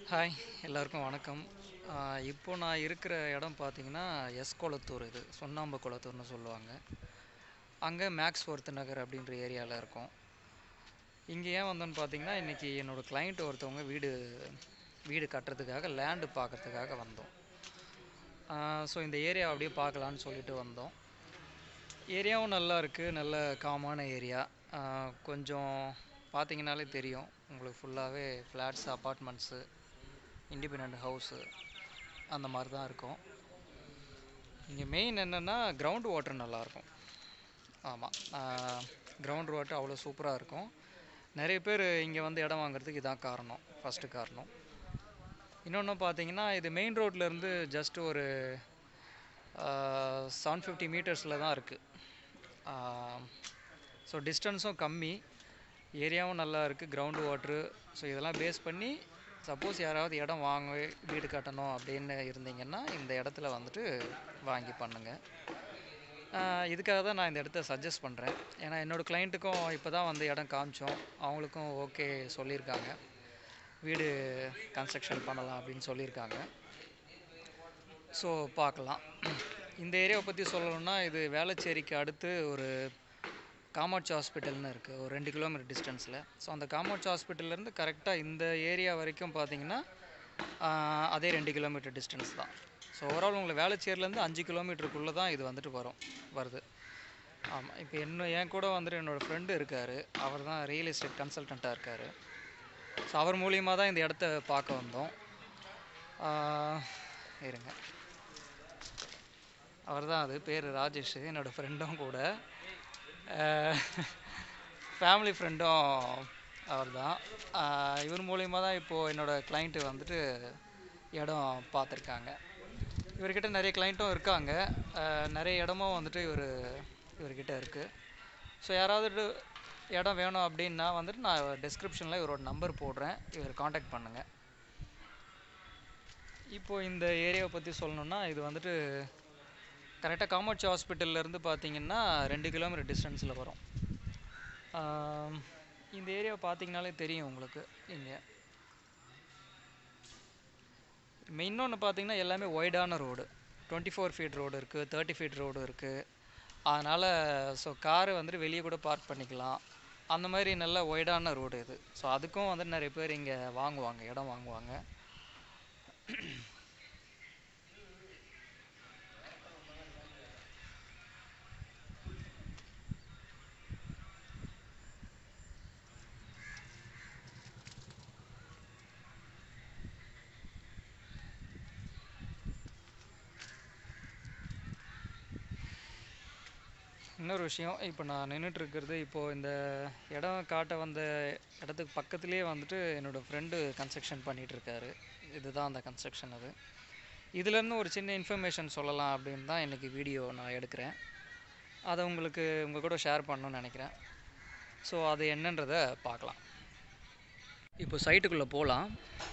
hi எல்லாருக்கும் வணக்கம் ஆஹ் இப்போ நான் இருக்கிற இடம் பார்த்தீங்கன்னா எஸ் குளத்தூர் இது சுண்ணாம்பு குளத்தூர்னு சொல்லுவாங்க அங்கே மேக்ஸ் ஒர்த் நகர் அப்படின்ற ஏரியாவில் இருக்கோம் இங்கே ஏன் வந்தோன்னு பார்த்தீங்கன்னா இன்றைக்கி என்னோடய கிளைண்ட் ஒருத்தவங்க வீடு வீடு கட்டுறதுக்காக லேண்டு பார்க்கறதுக்காக வந்தோம் ஸோ இந்த ஏரியா அப்படியே பார்க்கலான்னு சொல்லிட்டு வந்தோம் ஏரியாவும் நல்லா இருக்குது நல்ல காமான ஏரியா கொஞ்சம் பார்த்தீங்கனாலே தெரியும் உங்களுக்கு ஃபுல்லாகவே ஃப்ளாட்ஸ் அப்பார்ட்மெண்ட்ஸு இண்டிபெண்ட் ஹவுஸு அந்த மாதிரி தான் இருக்கும் இங்கே மெயின் என்னென்னா கிரவுண்ட் வாட்டர் நல்லாயிருக்கும் ஆமாம் கிரவுண்ட் வாட்டர் அவ்வளோ சூப்பராக இருக்கும் நிறைய பேர் இங்கே வந்து இடம் வாங்குறதுக்கு இதான் காரணம் ஃபஸ்ட்டு காரணம் இன்னொன்று பார்த்தீங்கன்னா இது மெயின் ரோட்லேருந்து ஜஸ்ட் ஒரு செவன் ஃபிஃப்டி மீட்டர்ஸில் தான் இருக்குது ஸோ டிஸ்டன்ஸும் கம்மி ஏரியாவும் நல்லா இருக்குது கிரவுண்டு வாட்ரு ஸோ இதெல்லாம் பேஸ் பண்ணி சப்போஸ் யாராவது இடம் வாங்க வீடு கட்டணும் அப்படின்னு இருந்தீங்கன்னா இந்த இடத்துல வந்துட்டு வாங்கி பண்ணுங்கள் இதுக்காக தான் நான் இந்த இடத்த சஜஸ்ட் பண்ணுறேன் ஏன்னா என்னோடய கிளைண்ட்டுக்கும் இப்போ தான் வந்து இடம் காமிச்சோம் அவங்களுக்கும் ஓகே சொல்லியிருக்காங்க வீடு கன்ஸ்ட்ரக்ஷன் பண்ணலாம் அப்படின்னு சொல்லியிருக்காங்க ஸோ பார்க்கலாம் இந்த ஏரியாவை பற்றி சொல்லணும்னா இது வேளச்சேரிக்கு அடுத்து ஒரு காமாட்சி ஹாஸ்பிட்டல்னு இருக்குது ஒரு ரெண்டு கிலோமீட்டர் டிஸ்டன்ஸில் ஸோ அந்த காமாட்சி ஹாஸ்பிட்டல்லேருந்து கரெக்டாக இந்த ஏரியா வரைக்கும் பார்த்தீங்கன்னா ஆஹ், அதே ரெண்டு கிலோமீட்டர் டிஸ்டன்ஸ் தான் ஸோ ஓவரால் உங்களுக்கு வேளச்சேரிலேருந்து அஞ்சு கிலோமீட்டருக்குள்ளே தான் இது வந்துட்டு வரும் வருது ஆமாம் இப்போ இன்னும் என் கூட வந்துட்டு என்னோடய ஃப்ரெண்டு இருக்கார் அவர் தான் ரியல் எஸ்டேட் கன்சல்டண்ட்டாக இருக்கார் ஸோ அவர் மூலியமாக தான் இந்த இடத்த பார்க்க வந்தோம் ஆஹ், இருங்க அவர் தான் அது பேர் ராஜேஷ் என்னோடய ஃப்ரெண்டும் கூட ஃபேமிலி ஃப்ரெண்டும் அவர் தான் இவர் மூலியமா தான் இப்போது என்னோடய கிளைண்ட்டு வந்துட்டு இடம் பார்த்துருக்காங்க இவர்கிட்ட நிறைய கிளைண்ட்டும் இருக்காங்க ஆஹ் நிறைய இடமும் வந்துட்டு இவர் இவர்கிட்ட இருக்குது ஸோ யாராவது இடம் வேணும் அப்படின்னா வந்துட்டு நான் டிஸ்கிரிப்ஷனில் இவரோட நம்பர் போடுறேன் இவர் காண்டாக்ட் பண்ணுங்கள் இப்போது இந்த ஏரியாவை பற்றி சொல்லணுன்னா இது வந்துட்டு கரெக்டாக காமாட்சி ஹாஸ்பிட்டல்லேருந்து பார்த்தீங்கன்னா ரெண்டு கிலோமீட்டர் டிஸ்டன்ஸில் வரும் ஆம், இந்த ஏரியா பார்த்தீங்கனாலே தெரியும் உங்களுக்கு இங்கே இன்னொன்று பார்த்தீங்கன்னா எல்லாமே ஒய்டான road twenty four feet road இருக்குது தேர்ட்டி ஃபீட் ரோடு இருக்குது அதனால் ஸோ காரை வந்துட்டு வெளியே கூட பார்க் பண்ணிக்கலாம் அந்த மாதிரி நல்ல ஒய்டான ரோடு இது ஸோ அதுக்கும் வந்துட்டு நிறைய பேர் இங்கே வாங்குவாங்க இடம் வாங்குவாங்க இன்னொரு விஷயம் இப்போ நான் நின்றுட்டு இருக்கிறது இப்போது இந்த இடம் காட்ட வந்த இடத்துக்கு பக்கத்துலேயே வந்துட்டு என்னோடய ஃப்ரெண்டு கன்ஸ்ட்ரக்ஷன் பண்ணிகிட்டு இருக்காரு இதுதான் அந்த கன்ஸ்ட்ரக்ஷன் அது இதுலேருந்து ஒரு சின்ன இன்ஃபர்மேஷன் சொல்லலாம் அப்படின்னு தான் இன்றைக்கி வீடியோ நான் எடுக்கிறேன் அதை உங்களுக்கு உங்கள் கூட ஷேர் பண்ணணும்னு நினைக்கிறேன் ஸோ அது என்னன்றதை பார்க்கலாம் இப்போ சைட்டுக்குள்ளே போகலாம்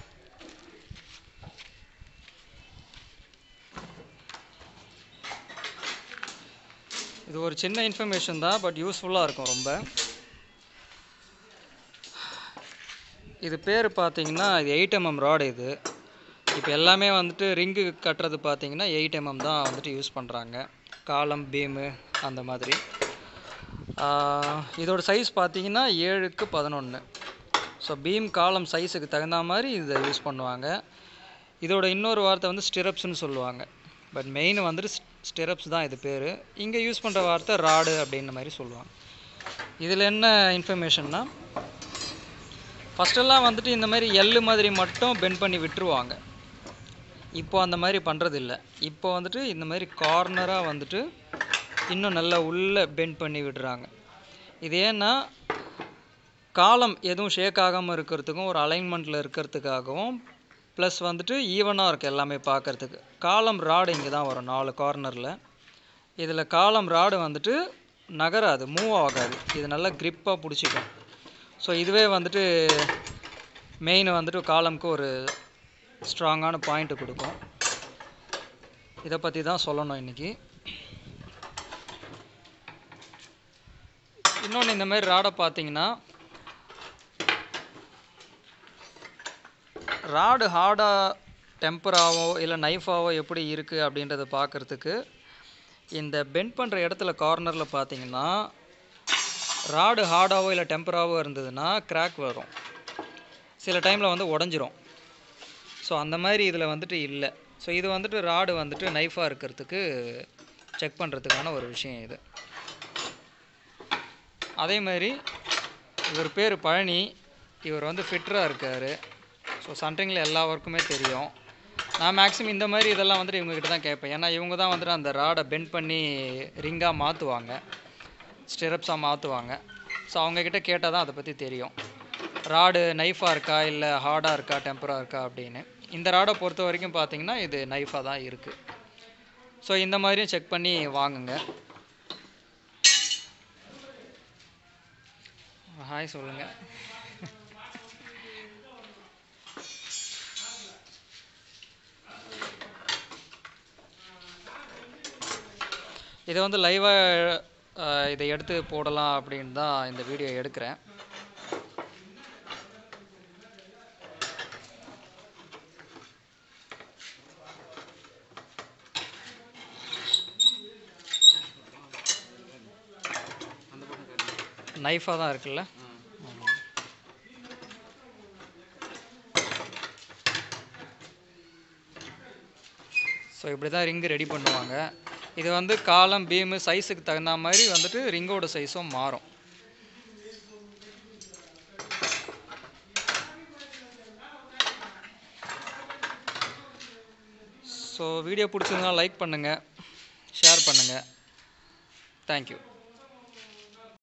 இது ஒரு சின்ன இன்ஃபர்மேஷன் தான் பட் யூஸ்ஃபுல்லாக இருக்கும் ரொம்ப இது பேர் பார்த்தீங்கன்னா இது எயிட் எம்எம் ராடு இது இப்போ எல்லாமே வந்துட்டு ரிங்கு கட்டுறது பார்த்தீங்கன்னா எயிட் எம்எம் தான் வந்துட்டு யூஸ் பண்ணுறாங்க காலம் பீமு அந்த மாதிரி ஆஹ் இதோட சைஸ் பார்த்தீங்கன்னா ஏழுக்கு பதினொன்று ஸோ பீம் காலம் சைஸுக்கு தகுந்த மாதிரி இதை யூஸ் பண்ணுவாங்க இதோட இன்னொரு வார்த்தை வந்து ஸ்டிரப்ஸ்னு சொல்லுவாங்க பட் மெயின் வந்துட்டு ஸ்டிரப்ஸ் தான் இது பேர் இங்கே யூஸ் பண்ணுற வார்த்தை ராடு அப்படின்ற மாதிரி சொல்லுவாங்க இதில் என்ன இன்ஃபர்மேஷன்னா ஃபஸ்ட்டெல்லாம் வந்துட்டு இந்த மாதிரி எள்ளு மாதிரி மட்டும் பெண்ட் பண்ணி விட்டுருவாங்க இப்போ அந்த மாதிரி பண்ணுறது இல்லை இப்போ வந்துட்டு இந்த மாதிரி கார்னராக வந்துட்டு இன்னும் நல்லா உள்ளே பெண்ட் பண்ணி விடுறாங்க இது ஏன்னா காலம் எதுவும் ஷேக் ஆகாமல் இருக்கிறதுக்கும் ஒரு அலைன்மெண்ட்டில் இருக்கிறதுக்காகவும் ப்ளஸ் வந்துட்டு ஈவனாக இருக்குது எல்லாமே பார்க்கறதுக்கு காலம் ராடு இங்கே தான் வரும் நாலு கார்னரில் இதில் காலம் ராடு வந்துட்டு நகராது மூவ் ஆகாது இது நல்லா க்ரிப்பாக பிடிச்சிக்கும் ஸோ இதுவே வந்துட்டு மெயின் வந்துட்டு காலம்க்கு ஒரு ஸ்ட்ராங்கான பாயிண்ட்டு கொடுக்கும் இதை பற்றி தான் சொல்லணும் இன்றைக்கி இன்னொன்று இந்த மாதிரி ராடை பார்த்தீங்கன்னா ராடு ஹார்டாக டெம்பராவோ இல்லை நைஃபாவோ எப்படி இருக்குது அப்படின்றத பார்க்குறதுக்கு இந்த பெண்ட் பண்ணுற இடத்துல கார்னரில் பார்த்தீங்கன்னா ராடு ஹார்டாவோ இல்லை டெம்பராவோ இருந்ததுன்னா கிராக் வரும் சில டைமில் வந்து உடஞ்சிரும் ஸோ அந்த மாதிரி இதில் வந்துட்டு இல்லை ஸோ இது வந்துட்டு ராடு வந்துட்டு நைஃபாக இருக்கிறதுக்கு செக் பண்ணுறதுக்கான ஒரு விஷயம் இது அதே மாதிரி இவர் பேர் பழனி இவர் வந்து ஃபிட்டராக இருக்கார் ஸோ சன்ட்ரிங்கில் எல்லா ஒர்க்குமே தெரியும் நான் மேக்ஸிமம் இந்த மாதிரி இதெல்லாம் வந்துட்டு இவங்ககிட்ட தான் கேட்பேன் ஏன்னா இவங்க தான் வந்துட்டு அந்த ராடை பெண்ட் பண்ணி ரிங்காக மாற்றுவாங்க ஸ்டிரப்ஸாக மாற்றுவாங்க ஸோ அவங்கக்கிட்ட கேட்டால் தான் அதை பற்றி தெரியும் ராடு நைஃபாக இருக்கா இல்லை ஹார்டாக இருக்கா டெம்பராக இருக்கா அப்படின்னு இந்த ராடை பொறுத்த வரைக்கும் பார்த்தீங்கன்னா இது நைஃபாக தான் இருக்குது ஸோ இந்த மாதிரியும் செக் பண்ணி வாங்குங்க ஹாய் சொல்லுங்கள் இதை வந்து லைவாக இதை எடுத்து போடலாம் அப்படின்னு தான் இந்த வீடியோ எடுக்கிறேன் நைஃபாக தான் இருக்குல்ல ஸோ இப்படி தான் ரிங்கு ரெடி பண்ணுவாங்க இது வந்து காலம் பீமு சைஸுக்கு தகுந்த மாதிரி வந்துட்டு ரிங்கோட சைஸும் மாறும் ஸோ வீடியோ பிடிச்சிருந்தா லைக் பண்ணுங்கள் ஷேர் பண்ணுங்கள் தேங்க்யூ